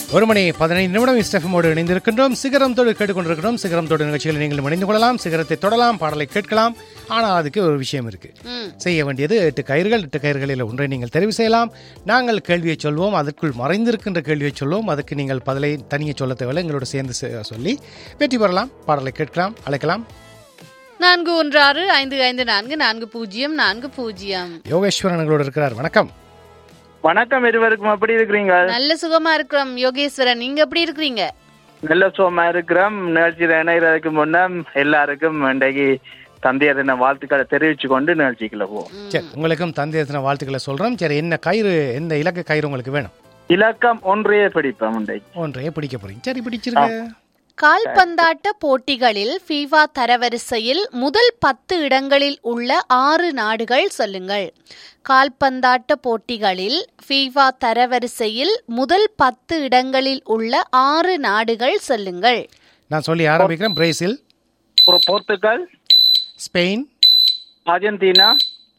ஒரு மணி பதினைந்து நிமிடம் இஸ்டெஃபமோடு இணைந்திருக்கின்றோம் சிகரம் தொடு கேட்டுக்கொண்டிருக்கிறோம் சிகரம் தொடு நிகழ்ச்சியில் நீங்கள் இணைந்து கொள்ளலாம் சிகரத்தை தொடலாம் பாடலை கேட்கலாம் ஆனால் அதுக்கு ஒரு விஷயம் இருக்கு செய்ய வேண்டியது எட்டு கயிறுகள் எட்டு கயிறுகளில் ஒன்றை நீங்கள் தெரிவு செய்யலாம் நாங்கள் கேள்வியை சொல்வோம் அதற்குள் மறைந்திருக்கின்ற கேள்வியை சொல்வோம் அதுக்கு நீங்கள் பதிலை தனியே சொல்ல தேவையில்லை எங்களோட சேர்ந்து செ- சொல்லி வெற்றி பெறலாம் பாடலை கேட்கலாம் அழைக்கலாம் நான்கு ஒன்று ஆறு ஐந்து ஐந்து நான்கு நான்கு பூஜ்ஜியம் நான்கு பூஜ்ஜியம் யோகேஸ்வரன் எங்களோட இருக்கிறார் வணக்கம் வணக்கம் இருவருக்கும் எப்படி இருக்கிறீங்க நல்ல சுகமா இருக்கிறோம் யோகேஸ்வரன் நீங்க எப்படி இருக்கிறீங்க நல்ல சுகமா இருக்கிறோம் நிகழ்ச்சியில் இணைகிறதுக்கு முன்னே எல்லாருக்கும் இன்றைக்கு தந்தையர் தின வாழ்த்துக்களை தெரிவிச்சு கொண்டு நிகழ்ச்சிக்குள்ள போவோம் சரி உங்களுக்கும் தந்தை தின வாழ்த்துக்களை சொல்றோம் சரி என்ன கயிறு எந்த இலக்க கயிறு உங்களுக்கு வேணும் இலக்கம் ஒன்றையே பிடிப்போம் இன்றைக்கு ஒன்றையே பிடிக்க போறீங்க சரி பிடிச்சிருக்க கால்பந்தாட்ட போட்டிகளில் ஃபீஃபா தரவரிசையில் முதல் பத்து இடங்களில் உள்ள ஆறு நாடுகள் சொல்லுங்கள் கால்பந்தாட்ட போட்டிகளில் ஃபீஃபா தரவரிசையில் முதல் பத்து இடங்களில் உள்ள ஆறு நாடுகள் சொல்லுங்கள் நான் சொல்லி ஆரம்பிக்கிறேன் பிரேசில் ஒரு Portugal Spain Argentina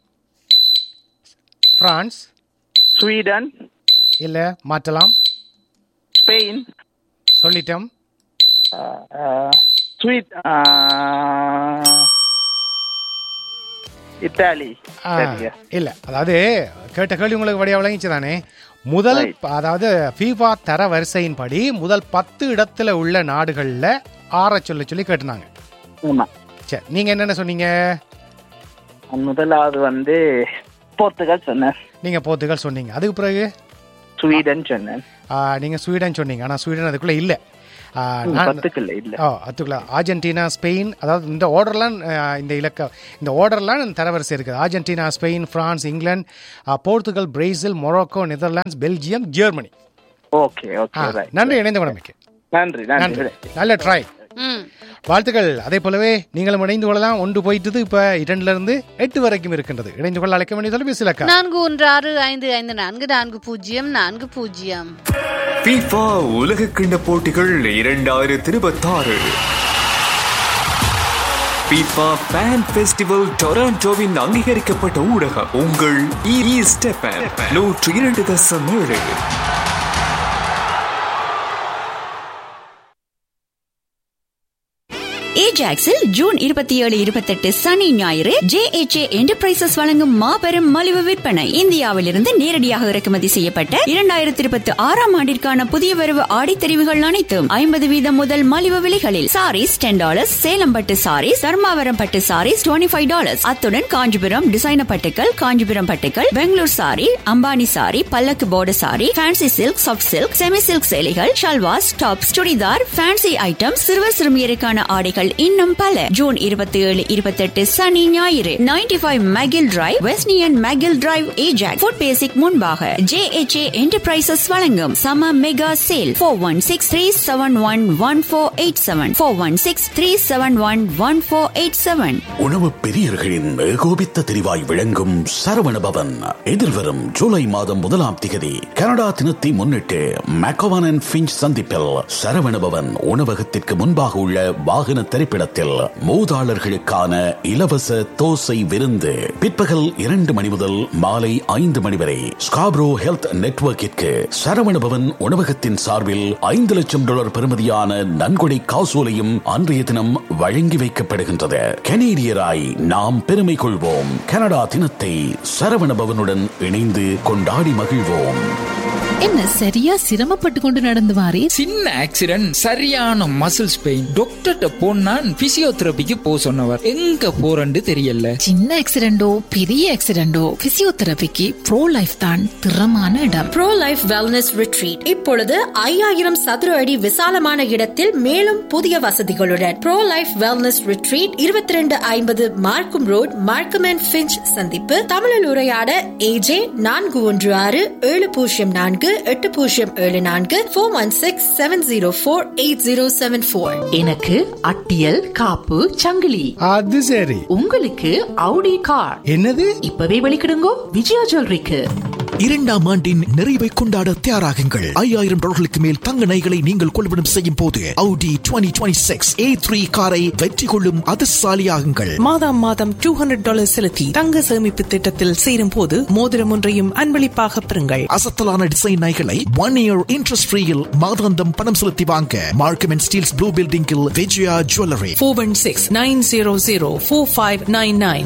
France Sweden இல்ல மாற்றலாம் ஸ்பெயின் சொல்லிட்டோம் ஆஹ், ஆஹ், ஸ்வீட் ஆஹ், இத்தாலி ஆ, சரியா இல்ல அதாவது கேட்ட கேள்வி உங்களுக்கு வழியா விளங்கிச்சு தானே முதல் Right. அதாவது ஃபீஃபா தர வரிசையின்படி முதல் பத்து இடத்துல உள்ள நாடுகள்ல ஆற சொல்ல சொல்லி கேட்டுனாங்க ஆமா சரி நீங்க என்னென்ன சொன்னீங்க முதலாவது வந்து போர்த்துகல் சொன்னேன் நீங்க போர்த்துகல் சொன்னீங்க அதுக்கு பிறகு ஸ்வீடன் சொன்னேன் ஆ, நீங்க ஸ்வீடன் சொன்னீங்க ஆனா ஸ்வீடன் அதுக்குள்ள இல்ல ஆ, ம், நான் பத்துக்குள்ள இல்ல ஓ அதுக்குள்ள அர்ஜென்டினா ஸ்பெயின் அதாவது இந்த ஆர்டர்லாம் அஹ், இந்த இலக்க இந்த ஆர்டர்லாம் இந்த தரவரிசை இருக்குது அர்ஜென்டினா ஸ்பெயின் பிரான்ஸ் இங்கிலாந்து அஹ், Portugal Brazil Morocco Netherlands Belgium Germany okay okay ஆ, ரைட் நன்றி இணைந்த உடமைக்கு நன்றி நன்றி நன்றி நல்ல ட்ரை ம் வாழ்த்துக்கள் அதே போலவே நீங்களும் இணைந்து கொள்ளலாம் ஒன்று போயிட்டது இப்ப இரண்டுல இருந்து எட்டு வரைக்கும் இருக்கின்றது இணைந்து கொள்ள அழைக்க வேண்டிய தொலைபேசி இலக்கா நான்கு ஒன்று ஆறு ஐந்து ஐந்து நான்கு நான்கு பூஜ்ஜியம் நான்கு பூஜ்ஜியம் FIFA உலக கிண்ட போட்டிகள் இரண்டாயிரத்தி இருபத்தாறு FIFA ஃபேன் ஃபெஸ்டிவல் டொராண்டோவின் அங்கீகரிக்கப்பட்ட ஊடகம் உங்கள் இ ஸ்டெப்பன் நூற்றி இரண்டு தசம் ஏழு ஏஜாக்ஸில் ஜூன் இருபத்தி ஏழு இருபத்தெட்டு சனி ஞாயிறு ஜே எச் ஏ என்டர்பிரைசஸ் வழங்கும் மாபெரும் மலிவு விற்பனை இந்தியாவிலிருந்து நேரடியாக இறக்குமதி செய்யப்பட்ட இரண்டாயிரத்தி இருபத்தி ஆறாம் ஆண்டிற்கான புதிய வரவு ஆடித்தெரிவுகள் அனைத்தும் ஐம்பது வீதம் முதல் மலிவு விலைகளில் சாரீஸ் டென் டாலர்ஸ் சேலம் பட்டு சாரீஸ் தர்மாவரம் பட்டு சாரீஸ் டுவெண்ட்டி ஃபைவ் டாலர்ஸ் அத்துடன் காஞ்சிபுரம் டிசைனர் பட்டுக்கள் காஞ்சிபுரம் பட்டுக்கள் பெங்களூர் சாரி அம்பானி சாரி பல்லக்கு board sari fancy silk soft silk semi silk சேலைகள் ஷல்வாஸ் டாப்ஸ் சுடிதார் ஃபேன்சி ஐட்டம் சிறுவர் சிறுமியருக்கான ஆடைகள் இன்னும் பல ஜூன் இருபத்தி ஏழு இருபத்தெட்டு சனி ஞாயிறு நைன்டி ஃபைவ் மெகில் டிரைவ் வெஸ்னியன் மெகில் டிரைவ் ஏஜாக் ஃபுட் பேசிக் முன்பாக ஜே எச் ஏ என்டர்பிரைசஸ் வழங்கும் சம mega sale four one six three seven one one four eight seven four one six three seven one one four eight seven உணவு பிரியர்களின் ஏகோபித்த தெரிவாய் விளங்கும் சரவண பவன் எதிர்வரும் ஜூலை மாதம் முதலாம் திகதி கனடா தினத்தை முன்னிட்டு மேக்கோவான் அண்ட் ஃபிஞ்ச் சந்திப்பில் சரவண பவன் உணவகத்திற்கு முன்பாக உள்ள வாகன திரைப்படத்தில் மூதாளர்களுக்கான இலவச தோசை விருந்து பிற்பகல் இரண்டு மணி முதல் மாலை ஐந்து மணி வரை ஸ்காப்ரோ ஹெல்த் நெட்வொர்க்கிற்கு சரவண பவன் உணவகத்தின் சார்பில் ஐந்து லட்சம் டாலர் பெறுமதியான நன்கொடை காசோலையும் அன்றைய தினம் வழங்கி வைக்கப்படுகின்றது கனேடியராய் நாம் பெருமை கொள்வோம் கனடா தினத்தை சரவண பவனுடன் இணைந்து கொண்டாடி மகிழ்வோம் என்ன சரியா சிரமப்பட்டு கொண்டு நடந்து வாரே சின்ன ஆக்சிடென்ட் சரியான மசில்ஸ் பெயின் டாக்டர்கிட்ட போனான் பிசியோதெரபிக்கு போ சொன்னவர் எங்க போறன்னு தெரியல சின்ன ஆக்சிடென்டோ பெரிய ஆக்சிடென்டோ பிசியோதெரபிக்கு ப்ரோ லைஃப் தான் திறமான இடம் ப்ரோ லைஃப் வெல்னஸ் ரிட்ரீட் இப்பொழுது ஐயாயிரம் சதுர அடி விசாலமான இடத்தில் மேலும் புதிய வசதிகளுடன் ப்ரோ லைஃப் வெல்னஸ் ரிட்ரீட் இருபத்தி ரெண்டு ஐம்பது மார்க்கும் ரோட் மார்க்கம் அண்ட் ஃபிஞ்ச் சந்திப்பு தமிழில் உரையாட ஏஜே நான்கு ஒன்று ஆறு ஏழு பூஜ்ஜியம் நான்கு எட்டு பூஜ்ஜியம் ஏழு நான்கு four one six seven zero four eight zero seven four எனக்கு அட்டியல் காப்பு சங்கிலி அது சரி உங்களுக்கு அவுடி கார் என்னது இப்பவே வெளிக்கிடுங்கோ விஜயா ஜுவல்லரிக்கு இரண்டாம் ஆண்டின் நிறைவை கொண்டாட தயாராகுங்கள் ஐயாயிரம் டாலர்களுக்கு மேல் தங்க நகைகளை நீங்கள் கொள்வனம் செய்யும் போது Audi 2026 A3 காரை வெற்றி கொள்ளும் அதிர்ஷ்டசாலியாகுங்கள் மாதம் மாதம் டூ ஹண்ட்ரட் டாலர் செலுத்தி தங்க சேமிப்பு திட்டத்தில் சேரும் போது மோதிரம் ஒன்றையும் அன்பளிப்பாக பெறுங்கள் அசத்தலான டிசைன் நகைகளை ஒன் இயர் இன்ட்ரெஸ்ட் ஃப்ரீயில் மாதாந்தம் பணம் செலுத்தி வாங்க மார்க்கம் அண்ட் ஸ்டீல்ஸ் ப்ளூ பில்டிங்கில் Vijaya jewellery four one six nine zero zero four five nine nine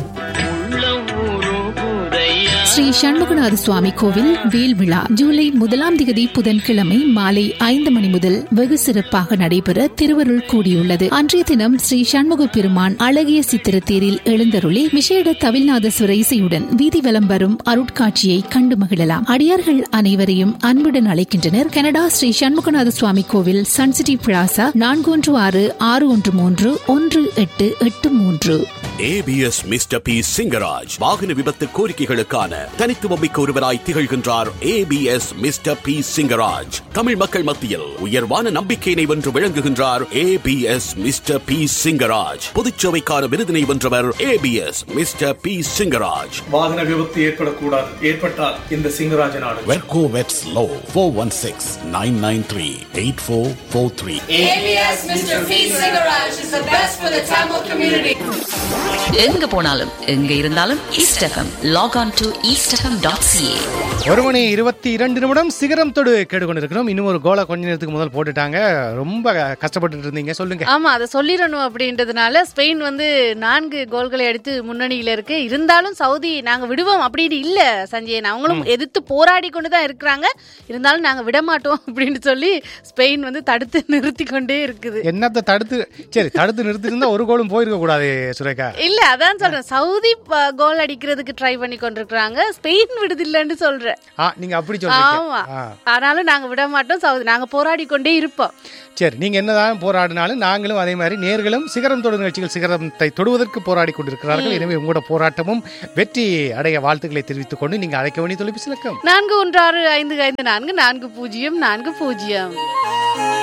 Sri Shanmuganatha சுவாமி கோவில் வேல் விழா ஜூலை முதலாம் திகதி புதன்கிழமை மாலை ஐந்து மணி முதல் வெகு சிறப்பாக நடைபெற திருவருள் கூடியுள்ளது அன்றைய தினம் ஸ்ரீ சண்முக பெருமான் அழகிய சித்திரத்தேரில் எழுந்தருளி விசேட தவில்நாதசுர இசையுடன் வீதி வலம் வரும் அருட்காட்சியை கண்டு மகிழலாம் அடியார்கள் அனைவரையும் அன்புடன் அழைக்கின்றனர் கனடா ஸ்ரீ சண்முகநாத சுவாமி கோவில் சன்சிட்டி பிளாசா நான்கு ஒன்று ஆறு ஆறு ஒன்று மூன்று ஒன்று எட்டு எட்டு மூன்று ஏபிஎஸ் மிஸ்டர் பி சிங்கராஜ் வாகன விபத்து கோரிக்கைகளுக்கான தனித்துவமிக்க ஒருவராய் திகழ்கின்றார் APS mister P Singaraj Tamil மக்கள் மத்தியில் உயர்வான நம்பிக்கையினை வென்று விளங்குகின்றார் ஏபிஎஸ் மிஸ்டர் பி சிங்கராஜ் பொதுச்சேவைக்கான விருதினை வென்றவர் ஏபிஎஸ் மிஸ்டர் பி சிங்கராஜ் வாகன விபத்து ஏற்படக்கூடாது ஏற்பட்டால் இந்த சிங்கராஜ நாடு வெர்கோ வெட்ஸ் லோ four one six nine nine three eight four four three ABS Mr. P. Singaraj is the best for the Tamil community. எங்க போனாலும் எங்க இருந்தாலும் east FM log on to east FM dot CA ஒரு மணி இருபத்தி இரண்டு நிமிடம் சிகரம் தொடு கேட்டுக்கொண்டிருக்கிறோம் இன்னும் ஒரு கோலை கொஞ்ச நேரத்துக்கு முதல் போட்டுட்டாங்க ரொம்ப கஷ்டப்பட்டு இருந்தீங்க சொல்லுங்க ஆமா அதை சொல்லிடணும் அப்படின்றதுனால ஸ்பெயின் வந்து நான்கு கோல்களை அடித்து முன்னணியில இருக்கு இருந்தாலும் சவுதி நாங்க விடுவோம் அப்படின்னு இல்ல சஞ்சயன் அவங்களும் எதிர்த்து போராடி கொண்டு தான் இருக்கிறாங்க இருந்தாலும் நாங்க விட மாட்டோம் அப்படின்னு சொல்லி ஸ்பெயின் வந்து தடுத்து நிறுத்தி கொண்டே இருக்குது என்னத்தை தடுத்து சரி தடுத்து நிறுத்தி இருந்தா ஒரு கோலும் போயிருக்க கூடாது சுரேகா இல்ல அதான் சொல்றேன் சவுதி ப- கோல் அடிக்கிறதுக்கு ட்ரை பண்ணி கொண்டிருக்கிறாங்க ஸ்பெயின் விடுதில்லைன்னு சொல்றேன் ஆ நீங்க அப்படி ஆமா சொல்றீங்க ஆ. ஆனாலும் நாங்க விட மாட்டோம் சவுதி நாங்க போராடி கொண்டே இருப்போம் சரி நீங்க என்னதான் போராடினாலும் நாங்களும் அதே மாதிரி நேர்களும் சிகரம் தொடு நிகழ்ச்சிகள் சிகரத்தை தொடுவதற்கு போராடி கொண்டிருக்கிறார்கள் எனவே உங்களோட போராட்டமும் வெற்றி அடைய வாழ்த்துக்களை தெரிவித்துக் கொண்டு நீங்க அழைக்க வேண்டிய தொலைபேசி இலக்கம் நான்கு ஒன்று ஆறு ஐந்து ஐந்து நான்கு நான்கு பூஜ்ஜியம் நான்கு பூஜ்ஜியம்